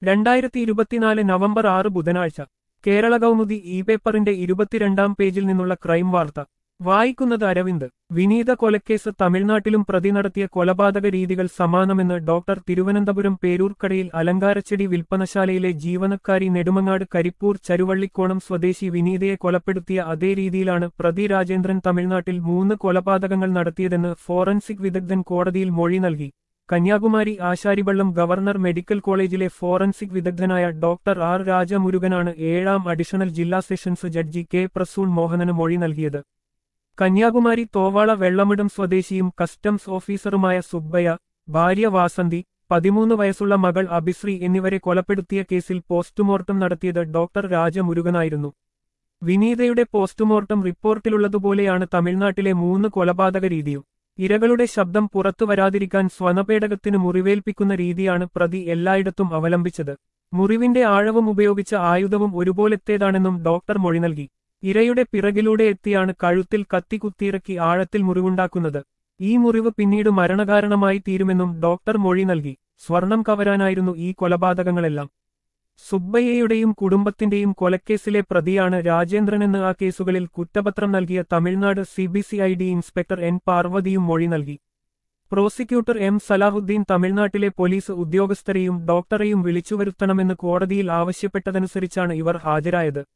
രണ്ടായിരത്തി ഇരുപത്തിനാല് നവംബർ ആറ് ബുധനാഴ്ച കേരള കൗമുദി ഇ പേപ്പറിന്റെ ഇരുപത്തിരണ്ടാം പേജിൽ നിന്നുള്ള ക്രൈം വാർത്ത വായിക്കുന്നത് അരവിന്ദ് വിനീത കൊലക്കേസ് തമിഴ്നാട്ടിലും പ്രതി നടത്തിയ കൊലപാതക രീതികൾ സമാനമെന്ന് ഡോക്ടർ തിരുവനന്തപുരം പേരൂർക്കടയിൽ അലങ്കാരച്ചെടി വിൽപ്പനശാലയിലെ ജീവനക്കാരി നെടുമങ്ങാട് കരിപ്പൂർ ചരുവള്ളിക്കോണം സ്വദേശി വിനീതയെ കൊലപ്പെടുത്തിയ അതേ രീതിയിലാണ് പ്രതി രാജേന്ദ്രൻ തമിഴ്നാട്ടിൽ മൂന്ന് കൊലപാതകങ്ങൾ നടത്തിയതെന്ന് ഫോറൻസിക് വിദഗ്ധൻ കോടതിയിൽ മൊഴി നൽകി കന്യാകുമാരി ആശാരിവള്ളം ഗവർണർ മെഡിക്കൽ കോളേജിലെ ഫോറൻസിക് വിദഗ്ധനായ ഡോക്ടർ ആർ രാജമുരുകനാണ് ഏഴാം അഡീഷണൽ ജില്ലാ സെഷൻസ് ജഡ്ജി കെ പ്രസൂൺ മോഹനന് മൊഴി നൽകിയത് കന്യാകുമാരി തോവാള വെള്ളമിടം സ്വദേശിയും കസ്റ്റംസ് ഓഫീസറുമായ സുബ്ബയ്യ ഭാര്യ വാസന്തി പതിമൂന്ന് വയസ്സുള്ള മകൾ അഭിശ്രീ എന്നിവരെ കൊലപ്പെടുത്തിയ കേസിൽ പോസ്റ്റ്മോർട്ടം നടത്തിയത് ഡോക്ടർ രാജമുരുകനായിരുന്നു വിനീതയുടെ പോസ്റ്റ്മോർട്ടം റിപ്പോർട്ടിലുള്ളതുപോലെയാണ് തമിഴ്നാട്ടിലെ മൂന്ന് കൊലപാതക രീതിയും ഇരകളുടെ ശബ്ദം പുറത്തു വരാതിരിക്കാൻ സ്വനപേടകത്തിന് മുറിവേൽപ്പിക്കുന്ന രീതിയാണ് പ്രതി എല്ലായിടത്തും അവലംബിച്ചത് മുറിവിന്റെ ആഴവും ഉപയോഗിച്ച ആയുധവും ഒരുപോലത്തേതാണെന്നും ഡോക്ടർ മൊഴി നൽകി ഇരയുടെ പിറകിലൂടെ എത്തിയാണ് കഴുത്തിൽ കത്തി കുത്തിയിറക്കി ആഴത്തിൽ മുറിവുണ്ടാക്കുന്നത് ഈ മുറിവ് പിന്നീട് മരണകാരണമായി തീരുമെന്നും ഡോക്ടർ മൊഴി നൽകി സ്വർണം കവരാനായിരുന്നു ഈ കൊലപാതകങ്ങളെല്ലാം സുബ്ബയ്യയുടെയും കുടുംബത്തിന്റെയും കൊലക്കേസിലെ പ്രതിയാണ് രാജേന്ദ്രനെന്ന് ആ കേസുകളിൽ കുറ്റപത്രം നൽകിയ തമിഴ്നാട് സിബിസിഐഡി ഇൻസ്പെക്ടർ എൻ പാർവതിയും മൊഴി നൽകി പ്രോസിക്യൂട്ടർ എം സലാഹുദ്ദീൻ തമിഴ്നാട്ടിലെ പോലീസ് ഉദ്യോഗസ്ഥരെയും ഡോക്ടറെയും വിളിച്ചുവരുത്തണമെന്ന് കോടതിയിൽ ആവശ്യപ്പെട്ടതനുസരിച്ചാണ് ഇവർ ഹാജരായത്